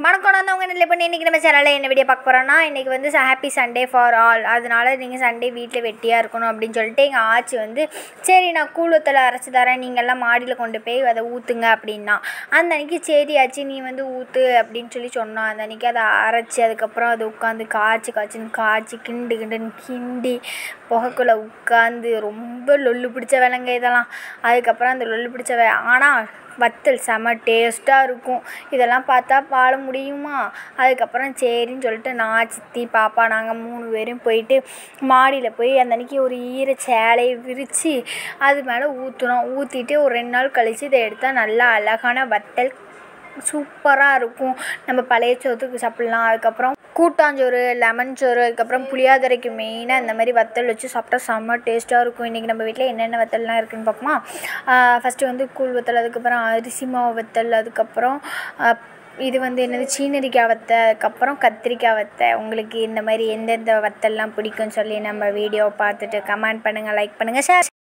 வணக்கம் நான் உங்கள் நிலை பண்ணி இன்றைக்கி நம்ம சேனலில் என்ன வீடியோ பார்க்க போகிறோன்னா இன்றைக்கி வந்து ஹாப்பி சண்டே ஃபார் ஆல் அதனால நீங்கள் சண்டே வீட்டில் வெட்டியாக இருக்கணும் அப்படின்னு சொல்லிட்டு எங்கள் ஆச்சி வந்து சரி நான் கூழத்தில் அரைச்சி தரேன் நீங்கள்லாம் மாடியில் கொண்டு போய் அதை ஊற்றுங்க அப்படின்னா அந்த அன்றைக்கி சரி ஆச்சி நீ வந்து ஊற்று அப்படின்னு சொல்லி சொன்னோம் அந்த அன்றைக்கி அதை அரைச்சி அதுக்கப்புறம் அது உட்காந்து காய்ச்சி காய்ச்சின்னு காய்ச்சி கிண்டு கிண்டுன்னு கிண்டி புகைக்குள்ளே உட்காந்து ரொம்ப லொல்லு பிடிச்ச வேலைங்க இதெல்லாம் அதுக்கப்புறம் அந்த லொல்லு பிடிச்ச வே ஆனால் வத்தல் செம டேஸ்ட்டாக இருக்கும் இதெல்லாம் பார்த்தா பாட முடியுமா அதுக்கப்புறம் சரின்னு சொல்லிட்டு நான் சித்தி பாப்பா நாங்கள் மூணு பேரும் போயிட்டு மாடியில் போய் அந்த அன்றைக்கி ஒரு ஈர சேலையை விரித்து அது மேலே ஊற்றுனோம் ஊற்றிட்டு ஒரு ரெண்டு நாள் கழித்து இதை எடுத்தால் நல்லா அழகான வத்தல் சூப்பராக இருக்கும் நம்ம பழைய சோத்துக்கு சாப்பிட்லாம் அதுக்கப்புறம் கூட்டாஞ்சோறு லெமன் சோறு அதுக்கப்புறம் புளியாதரைக்கு மெயினாக இந்த மாதிரி வத்தல் வச்சு சாப்பிட்டா செம்ம டேஸ்ட்டாக இருக்கும் இன்றைக்கி நம்ம வீட்டில் என்னென்ன வத்தல்லாம் இருக்குதுன்னு பார்ப்போமா ஃபஸ்ட்டு வந்து கூழ் வத்தல் அதுக்கப்புறம் அரிசி மாவு வத்தல் அதுக்கப்புறம் ஆஹ், இது வந்து என்னது சீனரிக்காய் வத்தை அதுக்கப்புறம் கத்திரிக்காய் வத்தை உங்களுக்கு இந்த மாதிரி எந்தெந்த வத்தல்லாம் பிடிக்கும்னு சொல்லி நம்ம வீடியோ பார்த்துட்டு கமெண்ட் பண்ணுங்கள் லைக் பண்ணுங்கள் ஷேர்